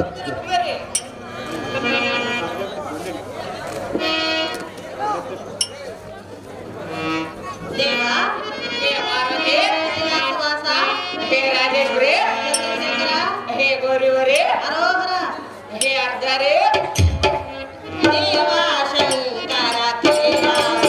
ಬರ್ರಿ. ದೇವ ಹೇ ಪಾರ್ವತಿ ಕೈಲಾಸವಾಸ ಹೇ ರಾಜೇಶ್ವರಿ ಚಂದ್ರಶೇಖರ ಹೇ ಗೌರಿವರಿ ಹರೋಹರ ಹೇ ಅರ್ಜಾರಿ ದೇವ ಶಂಕರ ಕೈಲಾಸ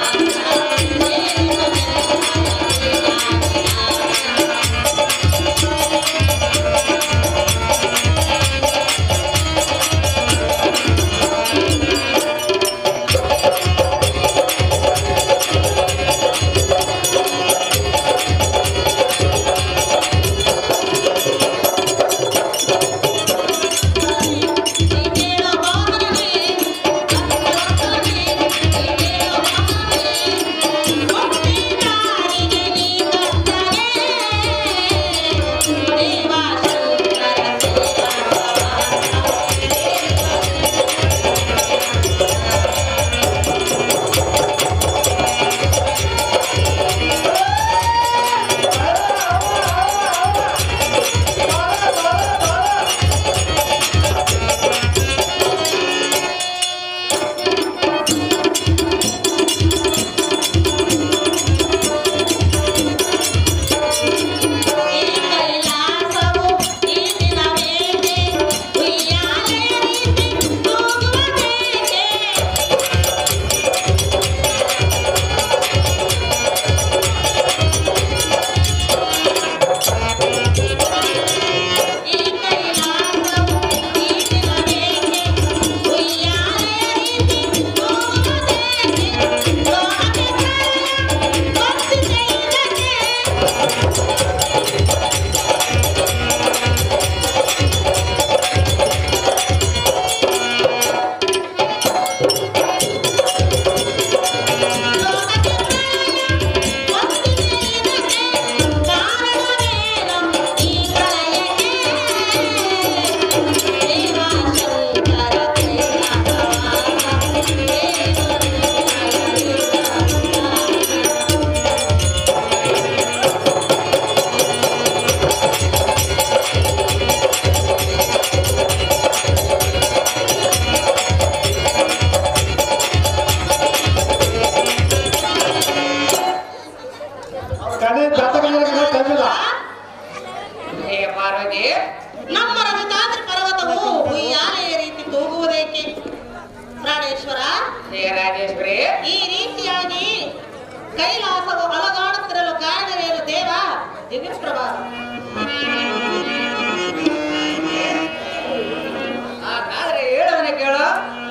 ನೀನೇಳ ಬಾಮನನೇ ಅತ್ತನೇ ನೀನೇಳ ಬಾಮನನೇ ಮುಕ್ತಿದಾರಿಗೆ ನೀ ಕರ್ತನೆ ದೇವ ಶಂಕರ ಈ ಕೈಲಾಸವು ಈ ದಿನವೇಕೆ ಉಯ್ಯಾಲೆ ರೀತಿ ತೂಗುವುದೇಕೆ ಈ ಕೈಲಾಸವು ಈ ದಿನವೇಕೆ ಉಯ್ಯಾಲೆ ರೀತಿ ತೂಗುವುದೇಕೆ ಲೋಹಕ್ಕೆ ಭಕ್ತಿಗೆ ಇದಕ್ಕೆ ಕಣೆ ದತ್ತಗಳಿಗೆ ಟೈಮಿಲ್ಲ ಹೇ ಪಾರ್ವತಿ ನಮ್ಮ ರಜತಾದ್ರಿ ಪರ್ವತವು ಉಯ್ಯಾಲೆಯ ರೀತಿ ತೂಗುವುದೇಕೆ ಪ್ರಾಣೇಶ್ವರ ಹೇ ರಾಜೇಶ್ವರಿ ಈ ರೀತಿಯಾಗಿ ಕೈಲಾಸವು ಅಲಗಾಡುತ್ತಿರಲು ಕಾರಣವೇನು ದೇವ ದಿವ್ಯಪ್ರಭಾ ಹಾಗಾದ್ರೆ ಹೇಳವನ ಕೇಳು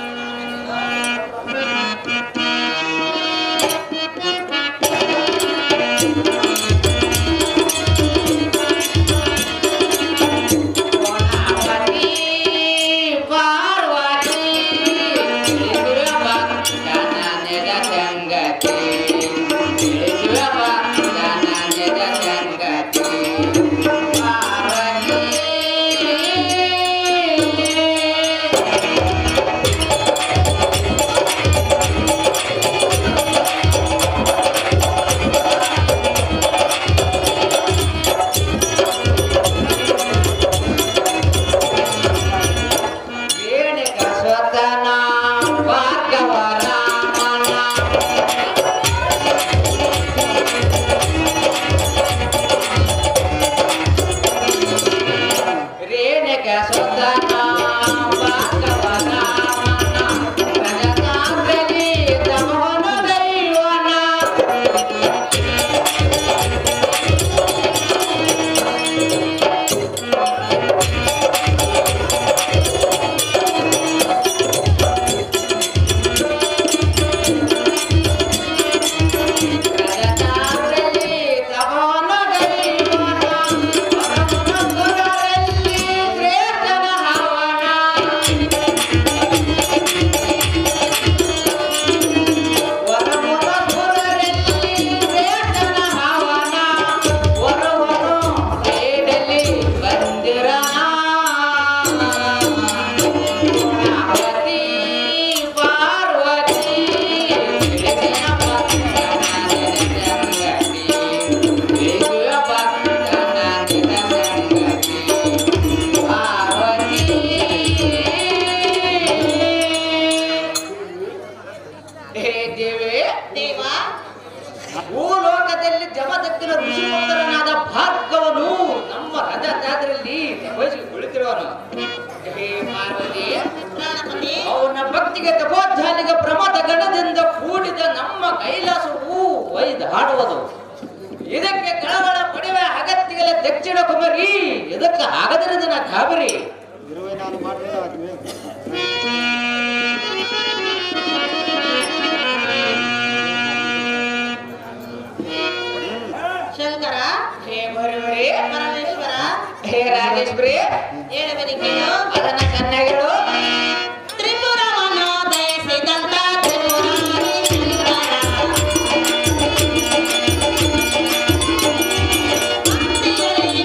ಪಾರ್ವತಿ ಪಾರ್ವತಿ ತಿಳಿಸುವ ಜ್ಞಾನದ ಸಂಗತಿ ತಿಳಿಸುವ ಜ್ಞಾನದ ಸಂಗತಿ ಪಾರ್ವತಿ ಪ್ರಾಣಪತಿ ಅವನ ಭಕ್ತಿಗೆ ತಪೋಧ್ಯಾನಿಗೆ ಪ್ರಮದ ಗಣದಿಂದ ಕೂಡಿದ ನಮ್ಮ ಕೈಲಾಸವು ಒಯ್ದಾಡುವುದು ಇದಕ್ಕೆ ಕಳವಳ ಪಡೆಯುವ ಅಗತ್ಯಗಳ ದಕ್ಷಿಣ ಕುಮರಿ ಇದಕ್ಕೆ ಆಗದಿರದಿನ ಕಾಬರಿ ಇರುವೆ ನಾನು ಮಾಡಿದ್ರೆ ಆಗ್ತದೆ ಶಂಕರ ಹೇ ಗುರುವರೇ ಪರಮೇಶ್ವರ ಹೇ ರಾಜೇಶ್ವರಿ ಹೇಳುವನಿ ಕೇಳು ಅದನ್ನ ಚೆನ್ನಾಗಿಳು ತ್ರಿಪುರವನ್ನು ದಯಿಸಿದಂತ ತ್ರಿಪುರಾರಿ ಭಕ್ತಿಯಲ್ಲಿ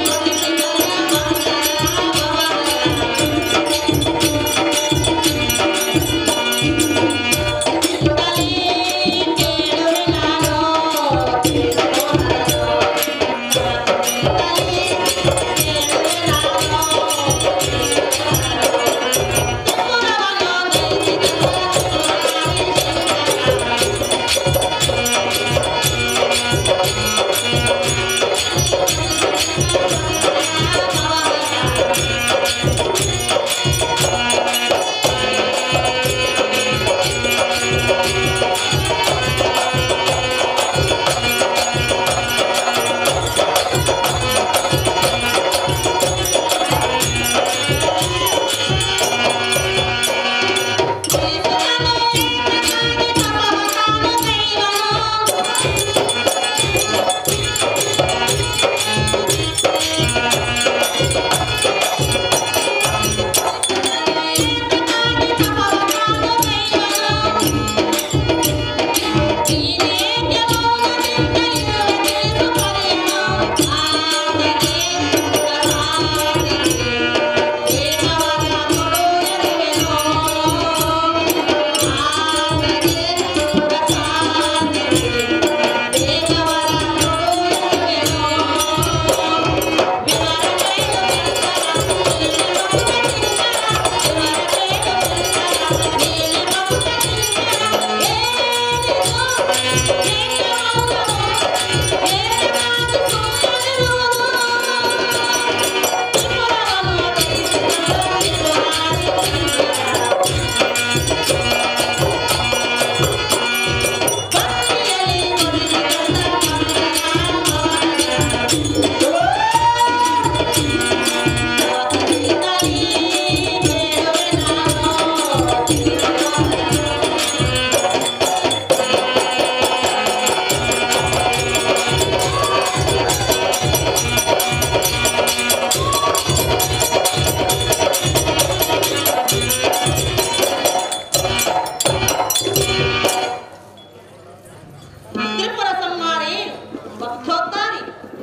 ತ್ರಿಪುರ ಸಂಹಾರಿ ಭಕ್ತೋದ್ಧಾರಿ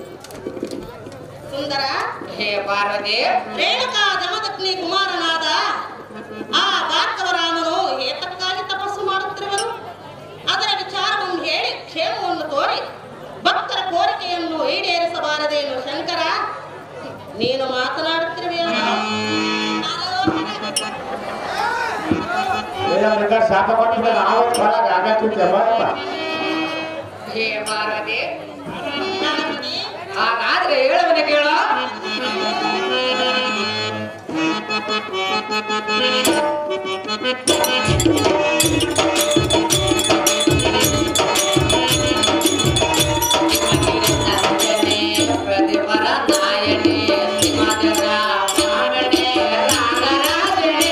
ಸುಂದರ ಹೇ ಪಾರ್ವತಿ ರೇಣುಕಾ ಜಮದಗ್ನಿ ಕುಮಾರನಾದ ಆ ಭಾರ್ಗವರಾಮನು ಏತಕ್ಕಾಗಿ ತಪಸ್ಸು ಮಾಡುತ್ತಿರುವನು ಅದರ ವಿಚಾರವನ್ನು ಹೇಳಿ ಕ್ಷೇಮವನ್ನು ತೋರಿ ಭಕ್ತರ ಕೋರಿಕೆಯನ್ನು ಈಡೇರಿಸಬಾರದೇನು ಶಂಕರ ನೀನು ಮಾತನಾಡುತ್ತಿರುವೆಯಲ್ಲ ಏನಾದ್ರೆ ಶಾಪ ಕೊಟ್ಟಿದ್ದೆ ನಾವು ಬರಕ್ಕೆ ಆಗತ್ತಿದ್ದೆ ಬರಪ್ಪ ಹೇ ಪಾರ್ವತಿ ಗಣಪತಿ, ಹಾಗಾದ್ರೆ ಹೇಳುವನ ಕೇಳ ಪ್ರತಿಪರ ನಾಯಣಿ ಸಿಂಹದ ಮಗನೇ ರಾಗರಾಜನೇ.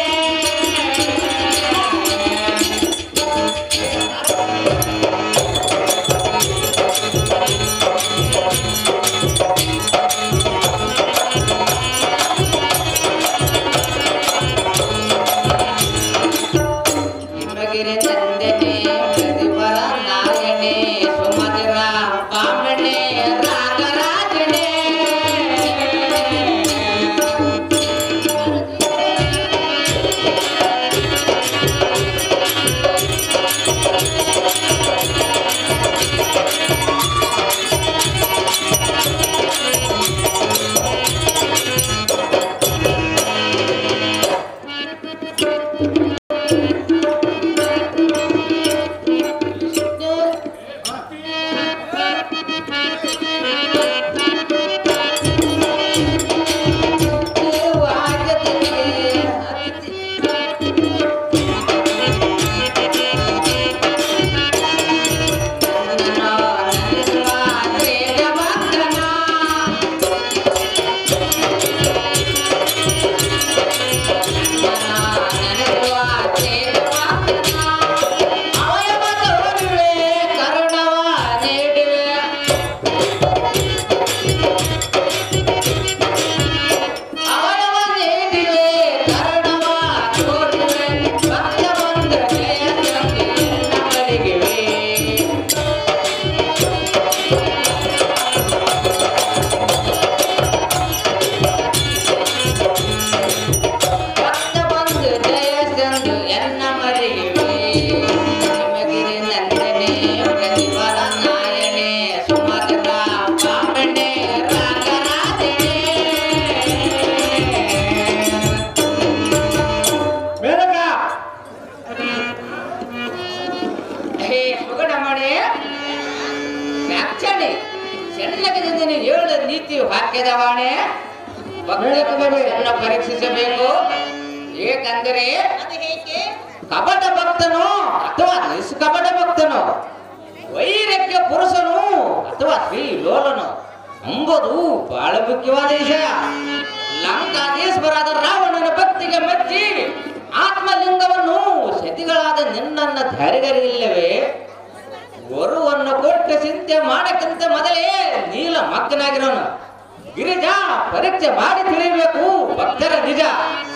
ವಾಕ್ಯದ ವಾಣೆ ಭಕ್ತರನ್ನ ಪರೀಕ್ಷಿಸಬೇಕು ಏಕೆಂದರೆ ಅದು ಹೇಗೆ ಕಪಟ ಭಕ್ತನು ಅಥವಾ ನಿಷ್ಕಪಟ ಭಕ್ತನು ವೈರಕ್ಯ ಪುರುಷನು ಅಥವಾ ಶ್ರೀ ಲೋಲನು ಎಂಬುದು ಬಹಳ ಮುಖ್ಯವಾದ ವಿಷಯ ಲಂಕಾಧೀಶ್ವರಾದ ರಾವಣನ ಭಕ್ತಿಗೆ ಮೆಚ್ಚಿ ಆತ್ಮಲಿಂಗವನ್ನು ಸತಿಗಳಾದ ನಿನ್ನನ್ನ ಧೈರ್ಯಗಳಿಲ್ಲವೇ ಗುರುವನ್ನು ಕೊಟ್ಟು ಚಿಂತೆ ಮಾಡಕ್ಕಿಂತ ಮೊದಲೇ ನೀಲ ಮಕ್ಕನಾಗಿರೋನು ಗಿರಿಜಾ ಪರೀಕ್ಷೆ ಮಾಡಿ ತಿಳಿಯಬೇಕು ಭಕ್ತರ ನಿಜ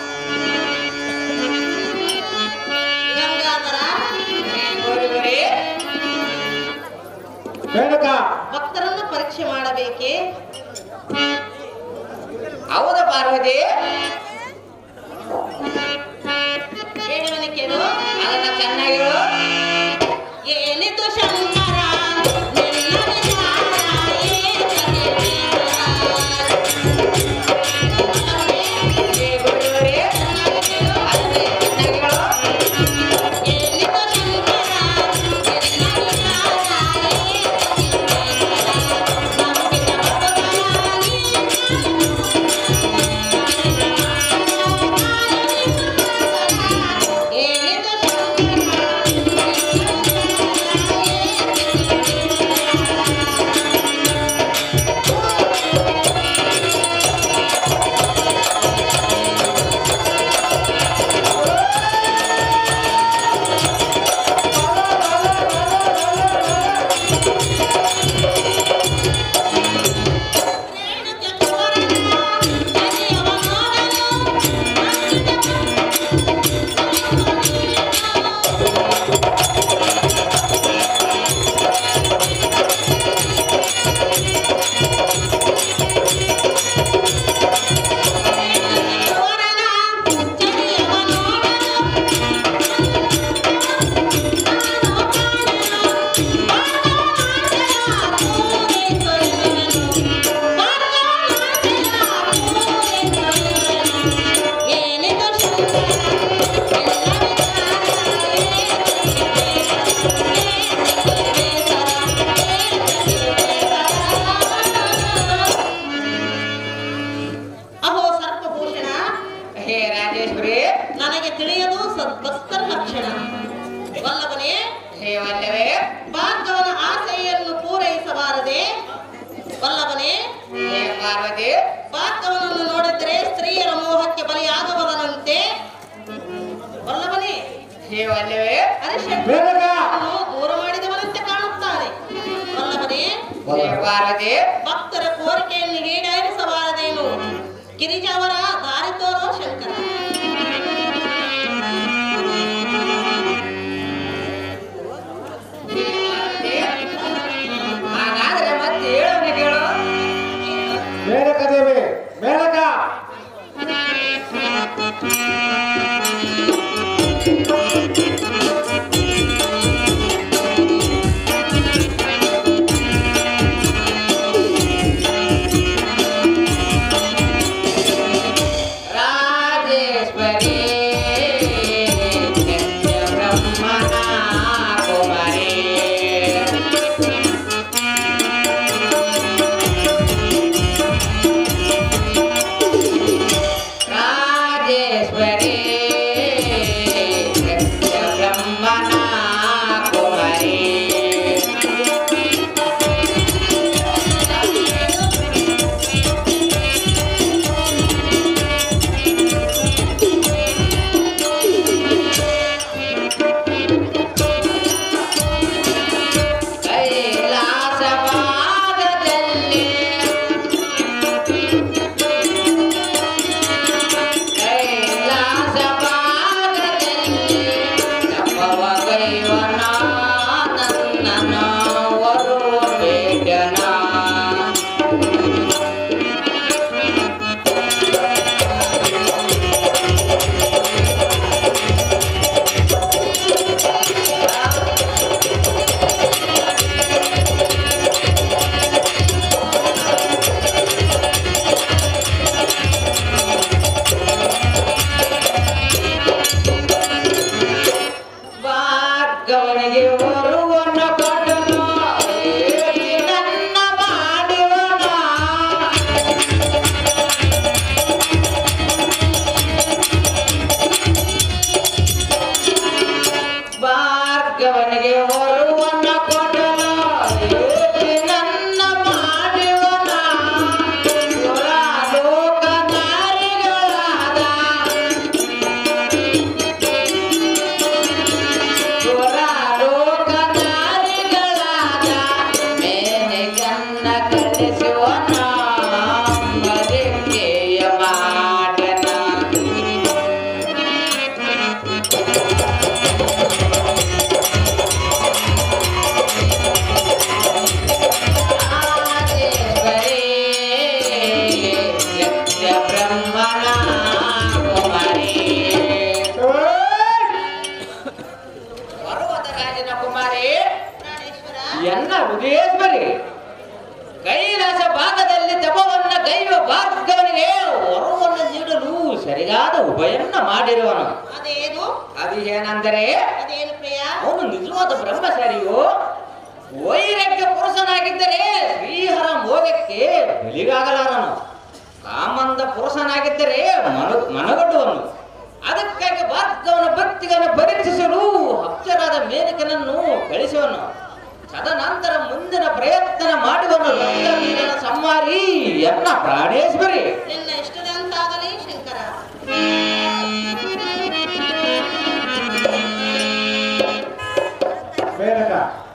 ಗಂಗಾಧರ ನೋಡಿದರೆ ರೇಣುಕಾ ಭಕ್ತರನ್ನು ಪರೀಕ್ಷೆ ಮಾಡಬೇಕೆ ಹೌದ ಪಾರ್ವತಿ ಹೇಳುವನೆ ಕೇಳು ಅದನ್ನ ಚೆನ್ನಾಗಿ ಹೇಳು. ಏನಿದು ಶಂಕರ ನಿನ್ನ ವಿಚಾರ ಏಕದೇವ. ಏ ಗುರುಗಳೇ, ಅದನ್ನ ಚೆನ್ನಾಗಿ ಹೇಳು. ಏನಿದು ಶಂಕರ ನಿನ್ನ ವಿಚಾರ ಏಕದೇವ. ನಂಬಿದ ಭಕ್ತನಾಗಿ ಏನಿದು ಅಹೋ ಸರ್ಪಭೂಷಣ ಹೇ ರಾಜೇಶ್ವರಿ ನನಗೆ ತಿಳಿಯದು ಸದ್ಭಕ್ತರ ಲಕ್ಷಣ ವಲ್ಲಭನೇ ಹೇ ವಲ್ಲವೇ ಭಾರ್ಗವನ ಆಸೆಯನ್ನು ಪೂರೈಸಬಾರದೆ ವಲ್ಲಭನೇ ಹೇ ಪಾರ್ವತಿ ಭಾರ್ಗವನನ್ನು ನೋಡಿದರೆ ಸ್ತ್ರೀಯರ ಮೋಹಕ್ಕೆ ಬಲಿಯಾಗಬದನಂತೆ ವಲ್ಲಭನೇ ಹೇ ವಲ್ಲವೇ ರೇಣುಕಾ ಅರಿಶನ್ನು ದೂರ ಮಾಡಿದವನಂತೆ ಕಾಣುತ್ತಾನೆ ವಲ್ಲಭನೇ ಹೇ ಪಾರ್ವತಿ ಭಕ್ತರ ಕೋರಿಕೆಯನ್ನು ಈಡೇರಿಸಬಾರದೇನು ಗಿರಿಜಾವರ ದಾರಿ ತೋರೋ ಶಂಕರ ಹೇ ಪಾರ್ವತಿ ಹಾಗಾದ್ರೆ ಮತ್ತೆ ಹೇಳೋನೆ ಕೇಳು ರೇಣುಕಾ ದೇವಿ ರೇಣುಕಾ ಹೇ ಅದು ಏನಂದರೆ ಅದೇನು ಪ್ರಿಯ ಅವನು ನಿಜವಾದ ಬ್ರಹ್ಮಚಾರಿಯು ವೈರಕ್ಕೆ ಪುರುಷನಾಗಿದ್ದರೆ ಶ್ರೀಹರ ಮೋಗಕ್ಕೆ ಬಲಿಗಾಗಲಾರನು ಕಾಮಂದ ಪುರುಷನಾಗಿದ್ದರೆ ಮನ ಮನಗಡುವನು ಅದಕ್ಕಾಗಿ ಭಾರ್ಗವನ ಭಕ್ತಿಗಳನ್ನು ಪರೀಕ್ಷಿಸಲು ಅಕ್ಷರಾದ ಮೇನಕನನ್ನು ಕಳಿಸುವನು ತದನಂತರ ಮುಂದಿನ ಪ್ರಯತ್ನ ಮಾಡುವನು ಲಂಕಾವೀರನ ಸಂಹಾರಿ ಎನ್ನ ಪ್ರಾಣೇಶ್ವರಿ ನಿನ್ನ ಇಷ್ಟದಂತಾಗಲಿ ಶಂಕರ ಮೇನಕ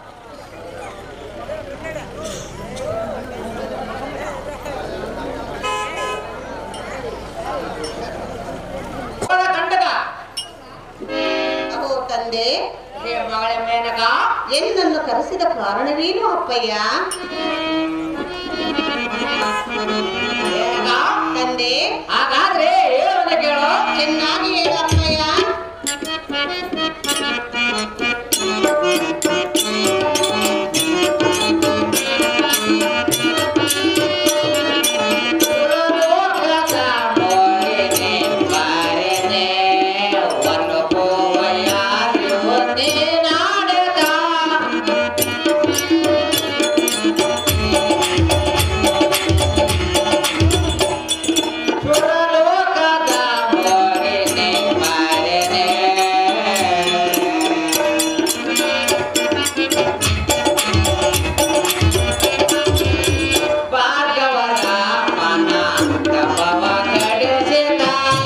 ಅವಳ ಕಂಡಗ ಅಹೋ ತಂದೆ ಹೇ ಮಗಳೇ ಮೇನಕ ಎನ್ನನ್ನು ಕರೆಸಿದ ಕಾರಣವೇನು ಅಪ್ಪಯ್ಯ ಮೇನಕ ತಂದೆ ಹಾಗಾದ್ರೆ ಹೇಳುವನ ಕೇಳು ಚೆನ್ನಾಗಿ ಹೇಳು ಅಪ್ಪಯ್ಯ ಭಾರ್ಗವನ ಮನ ತಪವ ಕಡಿಸಿದ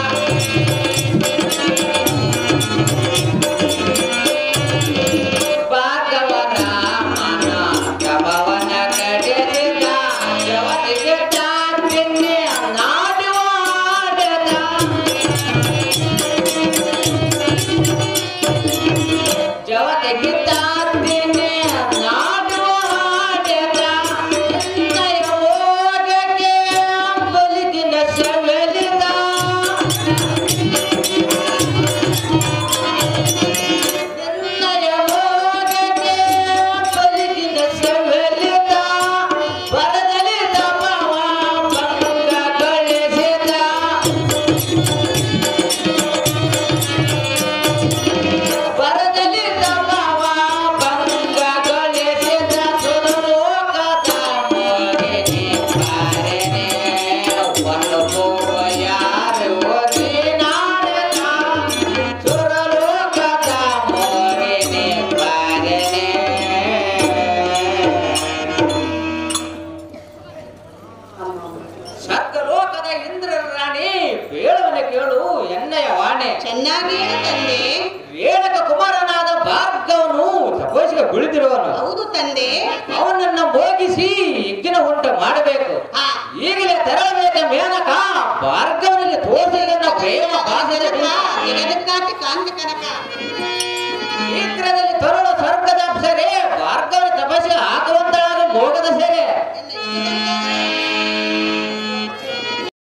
ಭಾರ್ಗವನ ಮನ ತಪವನ ಕಡಿಸಿದ ಜವತಿಗೆ ತಾತಿನ್ನೆ ನಾಡುವ ಆಡದ ಜವತಿಗೆ ತಾತಿನ್ನೆ ನಾಡುವ ಆಡದ ನಿನ್ನಯ ಮೋಗಕ್ಕೆ ಬಲಿದಿನ ಸೆವೆಲಿದ ನಿನ್ನಯ ಮೋಗಕ್ಕೆ ಬಲಿದಿನ ಸೆವೆಲಿದ ಬರದಲ್ಲಿ ತಪವ ಭಂಗ ಗಳಿಸಿದ ಬರದಲ್ಲಿ ತಪವ ಭಂಗ ಗಳಿಸಿದ ಸುರಲೋಕದ ಮೋಹಿನಿ ಬಾರೆನೆ ಒಂದು ಪೂರ್ವ ಯಾರು ನಾಡದ ಸುರಲೋಕದ ಮೋಹಿನಿ ಬಾರೆನೆ ಸ್ವರ್ಗಲೋಕದ ಇಂದ್ರ ರಾಣಿ ಬೇಳವನ ಕೇಳು ಎಣ್ಣೆಯ ವಾಣೆ ಚೆನ್ನಾಗಿ ಹೇಳು ತಂದೆ ರೇಣಕ ಕುಮಾರನಾದ ಭಾರ್ಗವನು ತಪಸ್ಸಿಗೆ ಕುಳಿತಿರುವನು ಹೌದು ತಂದೆ ಅವನನ್ನ ಮೋಗಿಸಿ ಯಜ್ಞ ಉಂಟು ಮಾಡಬೇಕು ಹಾ ಈಗಲೇ ತೆರಳಬೇಕ ಮೇನಕ ಭಾರ್ಗವನಿಗೆ ತೋರಿಸಿದ ಪ್ರೇಮ ಭಾಷೆ ಜಗದಕ್ಕಾಗಿ ಕಾಂತ ಕನಕ ಶೀಘ್ರದಲ್ಲಿ ತರುಣ ಸ್ವರ್ಗದ ಅಪ್ಸರೆ ಭಾರ್ಗವನ